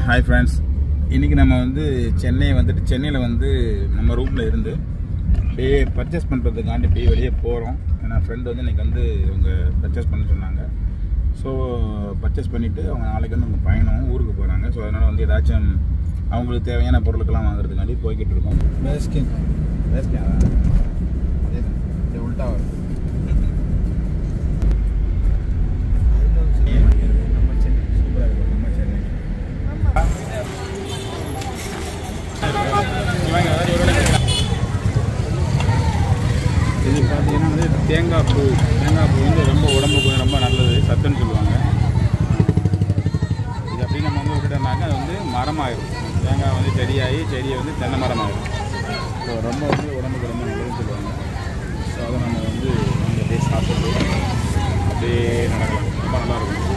Hi friends இன்றைக்கி நம்ம வந்து சென்னை வந்துட்டு சென்னையில் வந்து நம்ம ரூமில் இருந்து அப்படியே பர்ச்சேஸ் பண்ணுறதுக்காண்டி அப்படியே வெளியே போகிறோம் ஏன்னா ஃப்ரெண்டு வந்து இன்றைக்கி வந்து இவங்க பர்ச்சேஸ் பண்ண சொன்னாங்க ஸோ பர்ச்சேஸ் பண்ணிவிட்டு அவங்க நாளைக்கு வந்து அவங்க பயணம் ஊருக்கு போகிறாங்க ஸோ அதனால் வந்து ஏதாச்சும் அவங்களுக்கு தேவையான பொருளுக்கெல்லாம் வாங்குறதுக்காண்டி போய்கிட்டு இருக்கோம் பேஸ்கிங் உள்டா சூப்பராக இருக்கும் நம்ம சென்னை இது பார்த்தீங்கன்னா வந்து தேங்காய் பூ தேங்காய் பூ வந்து ரொம்ப உடம்புக்கு வந்து ரொம்ப நல்லது சத்துன்னு சொல்லுவாங்க இது அப்படி நம்ம வந்து விட்டுட்டோம்னாக்கா அது வந்து மரமாயிடும் தேங்காய் வந்து செடியாகி செடியை வந்து தென்னை மரமாயிடும் ஸோ ரொம்ப வந்து உடம்புக்கு ரொம்ப நல்லதுன்னு சொல்லுவாங்க ஸோ அதை நம்ம வந்து அங்கே அப்படியே சாப்பிட்டு அப்படியே நடக்கலாம் ரொம்ப நல்லா இருக்கும்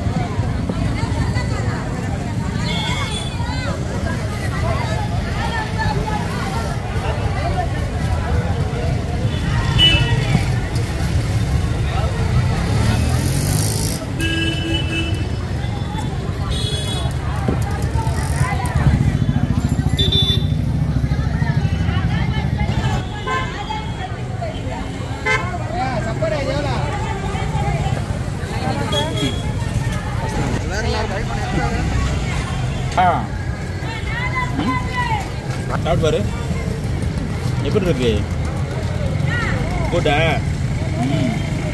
ஆ ம் சாப்பிட்டு பாரு எப்படி இருக்கு கூட்டா ம்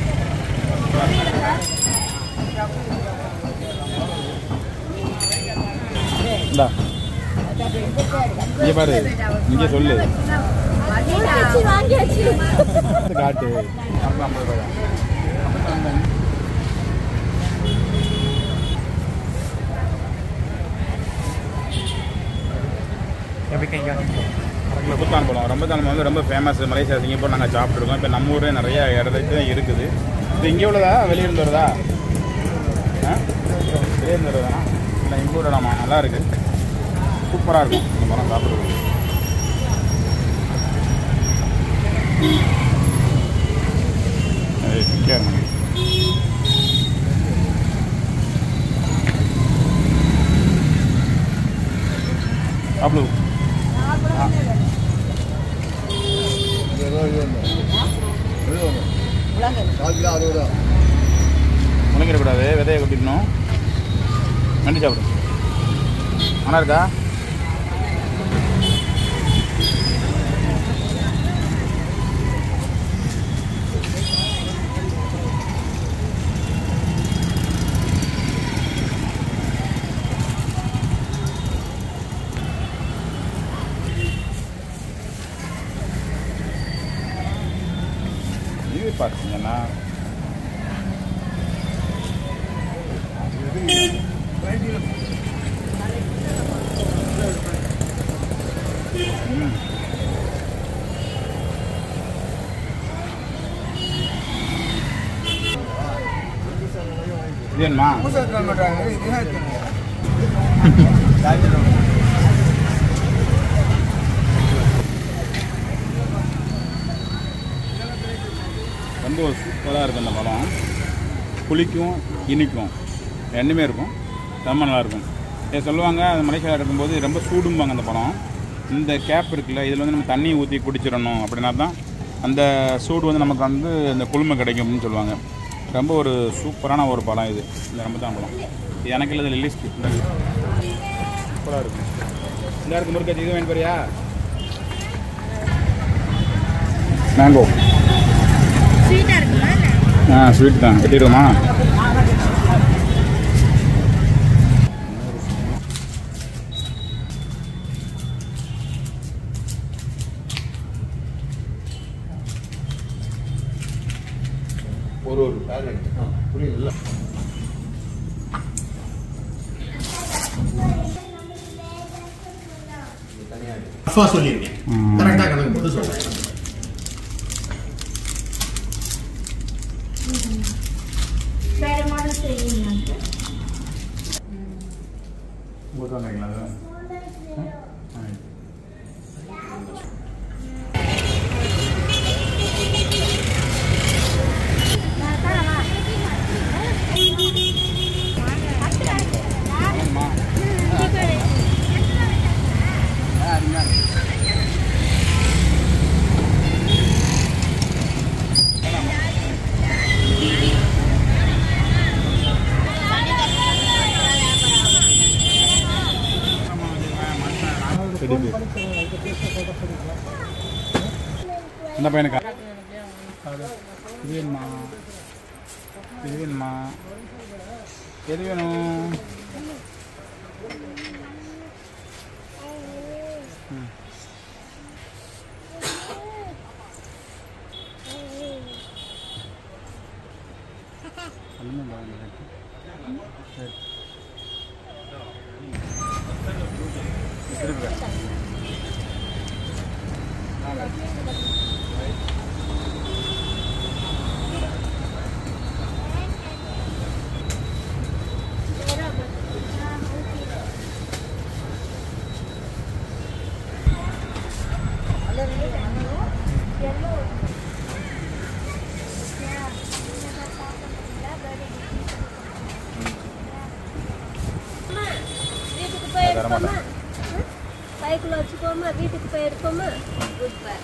இந்தா இங்கே பாரு இங்கே சொல்லு வாங்கியாச்சு வாங்கியாச்சு இது காட்டு ஐம்பது ஐம்பது ரூபா ரம்பத்தான் பழம் ரம்பத்தான் வந்து ரொம்ப ஃபேமஸ் மலேசியா சிங்கப்பூர் நாங்கள் சாப்பிட்ருக்கோம் இப்போ நம்ம ஊரே நிறைய இடத்துக்கு தான் இருக்குது இது இங்கே உள்ளதா வெளியிருந்து வருதா ஆ வெளியிருந்து வருதா இல்லை இங்கே விடலாமா நல்லா இருக்கு சூப்பராக இருக்கும் இந்த பழம் சாப்பிட்றது ஏய், இங்கே இருங்க. சாப்பிடு முளைங்கிடக்கூடாது விதையை கொட்டிடணும் நன்றி சாப்பிடு நல்லா இருக்கா இது பார்த்தீங்கன்னா ம். இது என்னம்மா ரொம்ப ஒரு சூப்பராக இருக்கும் இந்த பழம் புளிக்கும் இனிக்கும் ரெண்டுமே இருக்கும் ரொம்ப நல்லாயிருக்கும் இதை சொல்லுவாங்க அது மலேசியாவில் இருக்கும்போது ரொம்ப சூடும்பாங்க அந்த பழம் இந்த கேப் இருக்குல்ல இதில் வந்து நம்ம தண்ணி ஊற்றி குடிச்சிடணும் அப்படின்னா தான் அந்த சூடு வந்து நமக்கு வந்து இந்த குளுமை கிடைக்கும் அப்படின்னு சொல்லுவாங்க ரொம்ப ஒரு சூப்பரான ஒரு பழம் இது இந்த ரம்பத்தான் பழம் இது எனக்கு இல்லை லில்லி சூப்பராக இருக்கும் இந்த இருக்கு முறுக்கச்சி இது வேணும் பாரியா மேங்கோ ஸ்வீட்டா இருக்குமா ஆ ஸ்வீட் தான் வெட்டிடுவோமா ஒரு ஒரு பேலட் புரியுதுல்ல ரஃபா சொல்லியிருக்கேன் ம். கரெக்டாக கணக்கு போட்டு சொல்றேன் வேற மாடல் செய்வீங்க ஊற்ற வந்தீங்களா அது ஆ. ஆ டெடி பேர் அந்த பையனுக்கா இது வேணுமா இது வேணுமா எது வேணும் ம். ஒண்ணும் இல்ல, ஒண்ணும் இல்ல. சரி. திருப்பி வை. வீட்டுக்கு போய் நான் தர எடுப்போமா மாட்டேன். பைக்கில் வச்சுக்கோமா வீட்டுக்கு போய் எடுப்போமா குட் பை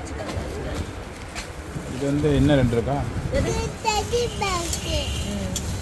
இது வந்து என்ன ரெண்டு இருக்கா இது